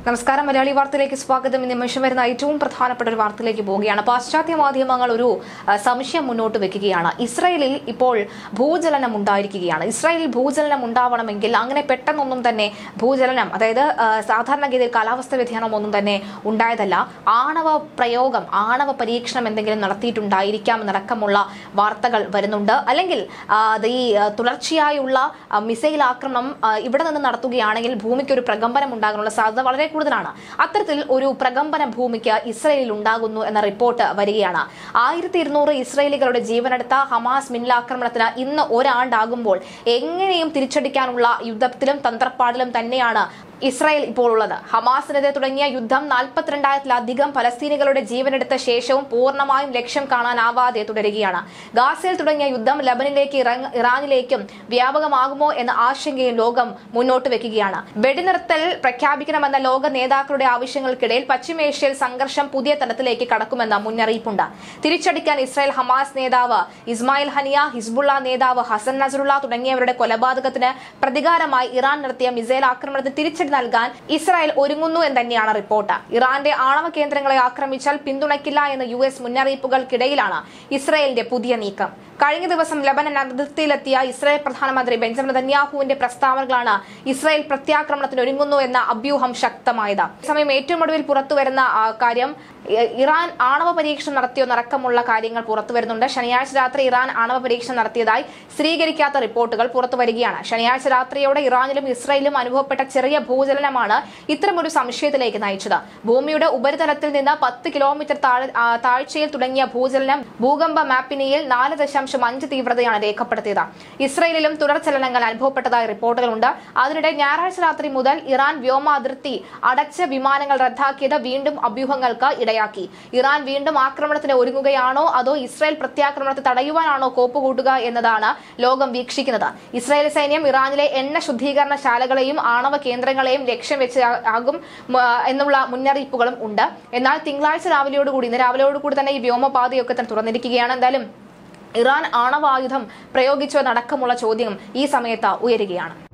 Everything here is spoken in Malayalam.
നമസ്കാരം മലയാളി വാർത്തയിലേക്ക് സ്വാഗതം ഇന്ന് നിമിഷം വരുന്ന ഏറ്റവും പ്രധാനപ്പെട്ട ഒരു വാർത്തയിലേക്ക് പോവുകയാണ് പാശ്ചാത്യ മാധ്യമങ്ങൾ ഒരു ആ, സംശയം മുന്നോട്ട് വെക്കുകയാണ് ഇസ്രായേലിൽ ഇപ്പോൾ ഭൂചലനം ഉണ്ടായിരിക്കുകയാണ് ഇസ്രായേലിൽ ഭൂചലനം ഉണ്ടാവണമെങ്കിൽ അങ്ങനെ പെട്ടെന്നൊന്നും തന്നെ ഭൂചലനം അതായത് ആ, സാധാരണഗതിയിൽ കാലാവസ്ഥ വ്യതിയാനം ഒന്നും തന്നെ ഉണ്ടായതല്ല ആണവ പ്രയോഗം ആണവ പരീക്ഷണം എന്തെങ്കിലും നടത്തിയിട്ടുണ്ടായിരിക്കാം എന്നടക്കമുള്ള വാർത്തകൾ വരുന്നുണ്ട് അല്ലെങ്കിൽ ആ, അത് ഈ ആ, തുടർച്ചയായുള്ള ആ, മിസൈൽ ആക്രമണം ആ, ഇവിടെ നിന്ന് നടത്തുകയാണെങ്കിൽ ഭൂമിക്ക് ഒരു പ്രകമ്പനം ഉണ്ടാകാനുള്ള സാധ്യത വളരെ കൂടുതലാണ് അത്തരത്തിൽ ഒരു പ്രകമ്പന ഭൂമിക്ക് ഇസ്രയേലിൽ ഉണ്ടാകുന്നു എന്ന റിപ്പോർട്ട് വരികയാണ് ആയിരത്തി ഇരുന്നൂറ് ഇസ്രയേലികളുടെ ജീവനെടുത്ത ഹമാസ് മിന്നലാക്രമണത്തിന് ഇന്ന് ഒരാണ്ടാകുമ്പോൾ എങ്ങനെയും തിരിച്ചടിക്കാനുള്ള യുദ്ധത്തിലും തന്ത്രപ്പാടിലും തന്നെയാണ് ഇസ്രായേൽ ഇപ്പോൾ ഉള്ളത് ഹമാസിനെതിരെ തുടങ്ങിയ യുദ്ധം നാൽപ്പത്തിരണ്ടായിരത്തിലധികം ഫലസ്തീനികളുടെ ജീവനെടുത്ത ശേഷവും പൂർണ്ണമായും ലക്ഷ്യം കാണാനാവാതെ തുടരുകയാണ് ഗാസയിൽ തുടങ്ങിയ യുദ്ധം ലബനിലേക്ക് ഇറങ്ങ- ഇറാനിലേക്കും വ്യാപകമാകുമോ എന്ന ആശങ്കയും ലോകം മുന്നോട്ട് വെക്കുകയാണ് വെടിനിർത്തൽ പ്രഖ്യാപിക്കണമെന്ന ലോക നേതാക്കളുടെ ആവശ്യങ്ങൾക്കിടയിൽ പശ്ചിമേഷ്യയിൽ സംഘർഷം പുതിയ തലത്തിലേക്ക് കടക്കുമെന്ന മുന്നറിയിപ്പുണ്ട് തിരിച്ചടിക്കാൻ ഇസ്രായേൽ ഹമാസ് നേതാവ് ഇസ്മായിൽ ഹനിയ ഹിസ്ബുള്ള നേതാവ് ഹസൻ നസറുള്ള തുടങ്ങിയവരുടെ കൊലപാതകത്തിന് പ്രതികാരമായി ഇറാൻ നടത്തിയ മിസൈൽ ആക്രമണത്തിന് തിരിച്ചടി നൽകാൻ ഇസ്രായേൽ ഒരുങ്ങുന്നു എന്ന് തന്നെയാണ് റിപ്പോർട്ട് ഇറാന്റെ ആണവ കേന്ദ്രങ്ങളെ ആക്രമിച്ചാൽ പിന്തുണയ്ക്കില്ല എന്ന യു എസ് മുന്നറിയിപ്പുകൾക്കിടയിലാണ് ഇസ്രായേലിന്റെ പുതിയ നീക്കം കഴിഞ്ഞ ദിവസം ലബനൻ അതിർത്തിയിലെത്തിയ ഇസ്രായേൽ പ്രധാനമന്ത്രി ബെഞ്ചമിൻ നെതന്യാഹുവിന്റെ പ്രസ്താവനകളാണ് ഇസ്രായേൽ പ്രത്യാക്രമണത്തിന് ഒരുങ്ങുന്നു എന്ന അഭ്യൂഹം ശക്തമായത് സമയം ഏറ്റവും ഒടുവിൽ പുറത്തുവരുന്ന ആ, കാര്യം ഇ- ഇറാൻ ആണവ പരീക്ഷണം നടത്തിയോ നടക്കമുള്ള കാര്യങ്ങൾ പുറത്തു വരുന്നുണ്ട് ശനിയാഴ്ച രാത്രി ഇറാൻ ആണവ പരീക്ഷണം നടത്തിയതായി സ്ഥിരീകരിക്കാത്ത റിപ്പോർട്ടുകൾ പുറത്തു വരികയാണ് ശനിയാഴ്ച രാത്രിയോടെ ഇറാനിലും ഇസ്രായേലിലും അനുഭവപ്പെട്ട ചെറിയ ഭൂചലനമാണ് ഇത്തരമൊരു സംശയത്തിലേക്ക് നയിച്ചത് ഭൂമിയുടെ ഉപരിതലത്തിൽ നിന്ന് പത്ത് കിലോമീറ്റർ താഴെ- ആ, താഴ്ചയിൽ തുടങ്ങിയ ഭൂചലനം ഭൂകമ്പ മാപ്പിനിയിൽ നാല് ദശാംശം അഞ്ച് തീവ്രതയാണ് രേഖപ്പെടുത്തിയത് ഇസ്രയേലിലും തുടർചലനങ്ങൾ അനുഭവപ്പെട്ടതായി റിപ്പോർട്ടുകളുണ്ട് അതിനിടെ ഞായറാഴ്ച രാത്രി മുതൽ ഇറാൻ വ്യോമ അതിർത്തി അടച്ച വിമാനങ്ങൾ റദ്ദാക്കിയത് വീണ്ടും അഭ്യൂഹങ്ങൾക്ക് ഇടയാക്കി ഇറാൻ വീണ്ടും ആക്രമണത്തിന് ഒരുങ്ങുകയാണോ അതോ ഇസ്രായേൽ പ്രത്യാക്രമണത്തെ തടയുവാനാണോ കോപ്പുകൂട്ടുക എന്നതാണ് ലോകം വീക്ഷിക്കുന്നത് ഇസ്രായേൽ സൈന്യം ഇറാനിലെ എണ്ണ ശുദ്ധീകരണ ശാലകളെയും ആണവ കേന്ദ്രങ്ങളെയും ലക്ഷ്യം വെച്ച് ആ- ആകും മ, എന്നുള്ള മുന്നറിയിപ്പുകളും ഉണ്ട് എന്നാൽ തിങ്കളാഴ്ച രാവിലെയോടുകൂടി ഇന്ന് രാവിലെയോടുകൂടി തന്നെ ഈ വ്യോമപാതയൊക്കെ തന്നെ തുറന്നിരിക്കുകയാണ് എന്തായാലും ഇറാൻ ആണവായുധം പ്രയോഗിച്ചോ നടക്കമുള്ള ചോദ്യം ഈ സമയത്ത് ഉയരുകയാണ്